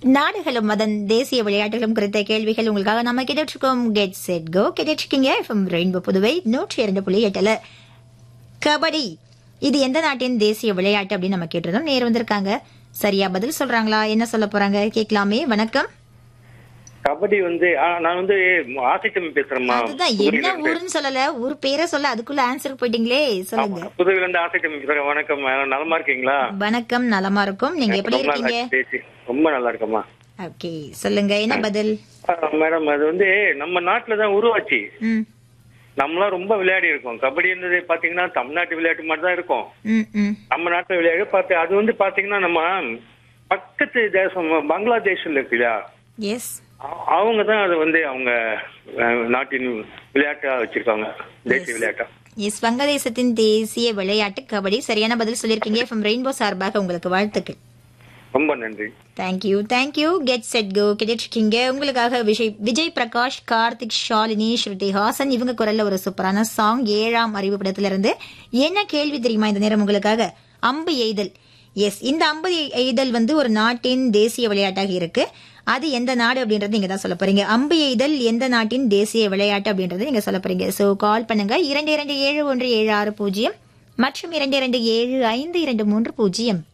நாடுகளும் அதன் தேசிய விளையாட்டுகளும் குறித்த கேள்விகள் உங்களுக்காக நம்ம கேட்டுருக்கோம் கெட் செட் கோ கேட்டுருக்கீங்க எஃப்எம் ரெயின்போ புதுவை நூற்றி இரண்டு புள்ளி எட்டுல கபடி இது எந்த நாட்டின் தேசிய விளையாட்டு அப்படின்னு நம்ம கேட்டிருந்தோம் நேர் வந்திருக்காங்க சரியா பதில் சொல்றாங்களா என்ன சொல்ல போறாங்க கேட்கலாமே வணக்கம் கபடி வந்து ஆ, நான் வந்து ஆசைத்தம்பி பேசுறேம்மா அதுதான் என்ன ஊருன்னு சொல்லல ஊர் பேரை சொல்ல அதுக்குள்ள ஆன்சர் போயிட்டீங்களே சொல்லுங்க புதுவையில இருந்து ஆசைத்தம்பி பேசுறேன் வணக்கம் மேடம் நலமா இருக்கீங்களா வணக்கம் நலமா இருக்கும் நீங்க எப்படி ரொம்ப நல்லா இருக்கீங்க இருக்கு பேசி ரொம்ப நல்லா இருக்கம்மா ஓகே சொல்லுங்க என்ன பதில் ஆ, மேடம் அது வந்து நம்ம நாட்டுல தான் உருவாச்சு ம் நம்மளாம் ரொம்ப விளையாடி இருக்கோம் கபடின்றது பாத்தீங்கன்னா தமிழ்நாட்டு விளையாட்டு மாதிரி தான் இருக்கும் ம் ம் நம்ம நாட்டுல விளையாடு பார்த்து அது வந்து பாத்தீங்கன்னா நம்ம பக்கத்து தேசம் பங்களாதேஷ்ல இருக்கு இல்லையா எஸ் அ- அவங்க தான் அது வந்து அவங்க அஹ், நாட்டின் விளையாட்டா வச்சிருக்காங்க தேசிய விளையாட்டா எஸ் வங்கதேசத்தின் தேசிய விளையாட்டு கபடி சரியான பதில் சொல்லியிருக்கீங்க எஃப்எம் ரெயின்போ சார்பாக உங்களுக்கு வாழ்த்துக்கள் ரொம்ப நன்றி thank you thank you get set go கிடைச்சிருக்கீங்க உங்களுக்காக விஜய் விஜய் பிரகாஷ் கார்த்திக் ஷாலினி ஸ்ருதி ஹாசன் இவங்க குரல்ல ஒரு சூப்பரான சாங் ஏழாம் அறிவு படத்துல இருந்து என்ன கேள்வி தெரியுமா இந்த நேரம் உங்களுக்காக அம்பு எய்தல் எஸ் இந்த அம்பு எய்தல் வந்து ஒரு நாட்டின் தேசிய விளையாட்டாக இருக்கு அது எந்த நாடு அப்படின்றது நீங்க தான் சொல்ல போறீங்க அம்பு எய்தல் எந்த நாட்டின் தேசிய விளையாட்டு அப்படின்றது நீங்க சொல்ல போறீங்க சோ கால் பண்ணுங்க இரண்டு இரண்டு ஏழு ஒன்று ஏழு ஆறு பூஜ்ஜியம் மற்றும் இரண்டு இரண்டு ஏழு ஐந்து இரண்டு மூன்று பூஜ்ஜியம்